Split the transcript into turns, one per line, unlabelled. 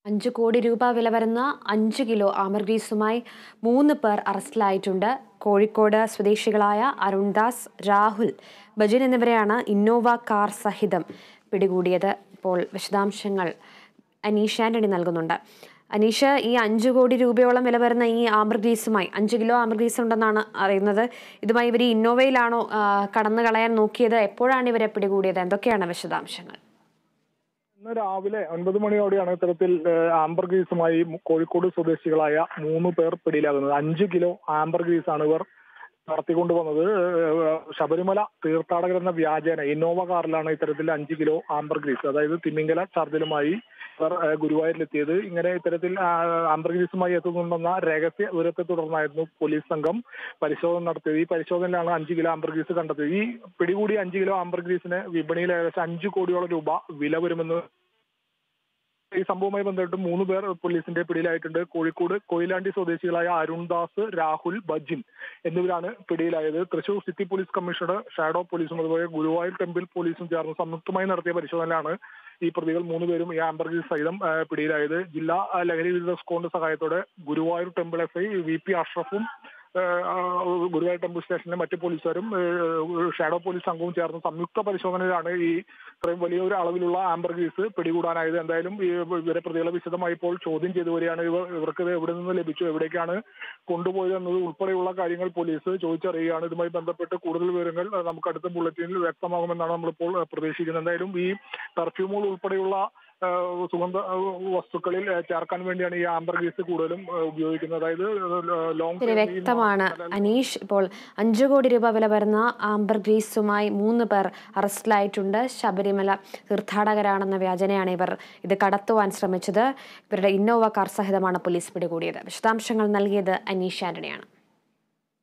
അഞ്ച് കോടി രൂപ വില വരുന്ന അഞ്ച് കിലോ ആമർഗ്രീസുമായി മൂന്ന് പേർ അറസ്റ്റിലായിട്ടുണ്ട് കോഴിക്കോട് സ്വദേശികളായ അരുൺദാസ് രാഹുൽ ബജിൻ എന്നിവരെയാണ് ഇന്നോവ കാർ സഹിതം പിടികൂടിയത് ഇപ്പോൾ വിശദാംശങ്ങൾ അനീഷ് ആന്റണി നൽകുന്നുണ്ട് അനീഷ് ഈ അഞ്ച് കോടി രൂപയോളം വില വരുന്ന ഈ ആമർഗ്രീസുമായി അഞ്ച് കിലോ ആമർഗ്രീസ് ഉണ്ടെന്നാണ് അറിയുന്നത് ഇതുമായി ഇവർ ഈ ഇന്നോവയിലാണോ ആ, കടന്നു കളയാൻ നോക്കിയത് എപ്പോഴാണ് ഇവരെ പിടികൂടിയത് എന്തൊക്കെയാണ് വിശദാംശങ്ങൾ
ഇന്ന് രാവിലെ ഒൻപത് മണിയോടെയാണ് ഇത്തരത്തിൽ ഏഹ്, ആംബർ ഗ്രീസുമായി മു- കോഴിക്കോട് സ്വദേശികളായ മൂന്ന് പേർ പിടിയിലാകുന്നത് അഞ്ച് കിലോ ആംബർ ഗ്രീസാണ് ഇവർ നടത്തിക്കൊണ്ടുവന്നത് ഏഹ്, ശബരിമല തീർത്ഥാടകർ എന്ന വ്യാജേന ഇന്നോവ കാറിലാണ് ഇത്തരത്തിൽ അഞ്ച് കിലോ ആംബർ ഗ്രീസ് അതായത് തിമിംഗല ചാർജിലുമായി ഇവർ ഏഹ്, ഗുരുവായൂരിലെത്തിയത് ഇങ്ങനെ ഇത്തരത്തിൽ ആ, ആംബർ ഗ്രീസുമായി എത്തുന്നുണ്ടെന്ന രഹസ്യ വിവരത്തെ തുടർന്നായിരുന്നു പോലീസ് സംഘം പരിശോധന നടത്തിയത് ഈ പരിശോധനയിലാണ് അഞ്ച് കിലോ ആംബർ ഗ്രീസ് കണ്ടെത്തിയത് ഈ പിടികൂടിയ അഞ്ച് കിലോ ആംബർ ഗ്രീസിന് വിപണിയിൽ ഏകദേശം അഞ്ച് കോടിയോളം രൂപ വില വരുമെന്ന് ഈ സംഭവവുമായി ബന്ധപ്പെട്ട് മൂന്ന് പേർ പോലീസിന്റെ പിടിയിലായിട്ടുണ്ട് കോഴിക്കോട് കൊയിലാണ്ടി സ്വദേശികളായ അരുൺദാസ് രാഹുൽ ബജിൻ എന്നിവരാണ് പിടിയിലായത് Thrissur city police commissioner shadow പോലീസും അതുപോലെ ഗുരുവായൂർ ടെമ്പിൾ പോലീസും ചേർന്ന് സംയുക്തമായി നടത്തിയ പരിശോധനയിലാണ് ഈ പ്രതികൾ മൂന്നുപേരും ഈ ആംബർഗീസ് സഹിതം ആ, പിടിയിലായത് ജില്ലാ ആ, ലഹരി വിരുദ്ധ സ്ക്വാഡിന്റെ സഹായത്തോടെ Guruvayur temple S I V P അഷ്റഫും ആ, ഗുരുവായൂർ ടെമ്പിൾ സ്റ്റേഷനിലെ മറ്റു പോലീസുകാരും ആ, ഷാഡോ പോലീസ് സംഘവും ചേർന്ന് സംയുക്ത പരിശോധനയിലാണ് ഈ ഇത്രയും വലിയൊരു അളവിലുള്ള ആംബർഗീസ് പിടികൂടാനായത് എന്തായാലും ഈ ഇവരെ പ്രതികളെ വിശദമായി ഇപ്പോൾ ചോദ്യം ചെയ്തു വരികയാണ് ഇവർ ഇവർക്ക് ഇത് എവിടെ നിന്ന് ലഭിച്ചു എവിടേക്കാണ് കൊണ്ടുപോയത് എന്നത് ഉൾപ്പെടെയുള്ള കാര്യങ്ങൾ പോലീസ് ചോദിച്ചറിയുകയാണ് ഇതുമായി ബന്ധപ്പെട്ട് കൂടുതൽ വിവരങ്ങൾ ആ, നമുക്ക് അടുത്ത ബുള്ളറ്റിനിൽ വ്യക്തമാകുമെന്നാണ് നമ്മളിപ്പോൾ ആ, പ്രതീക്ഷിക്കുന്നത് എന്തായാലും ഈ പെർഫ്യൂമുകൾ ഉൾപ്പെടെയുള്ള ആ, സുഗന്ധ ആ, വസ്തുക്കളിൽ ആ, ചേർക്കാൻ വേണ്ടിയാണ് ഈ ആംബർ ഗ്രീസ് കൂടുതലും ആ, ഉപയോഗിക്കുന്നത് അതായത് ലോങ്
ശരി വ്യക്തമാണ് അനീഷ് ഇപ്പോൾ അഞ്ചു കോടി രൂപ വില വരുന്ന ആംബർ ഗ്രീസുമായി മൂന്ന് പേർ അറസ്റ്റിലായിട്ടുണ്ട് ശബരിമല തീർത്ഥാടകരാണെന്ന വ്യാജനയാണ് ഇവർ ഇത് കടത്തുവാൻ ശ്രമിച്ചത് ഇവരുടെ ഇന്നോവ കാർ സഹിതമാണ് പോലീസ് പിടികൂടിയത് വിശദാംശങ്ങൾ നൽകിയത് അനീഷ് ആന്റണിയാണ്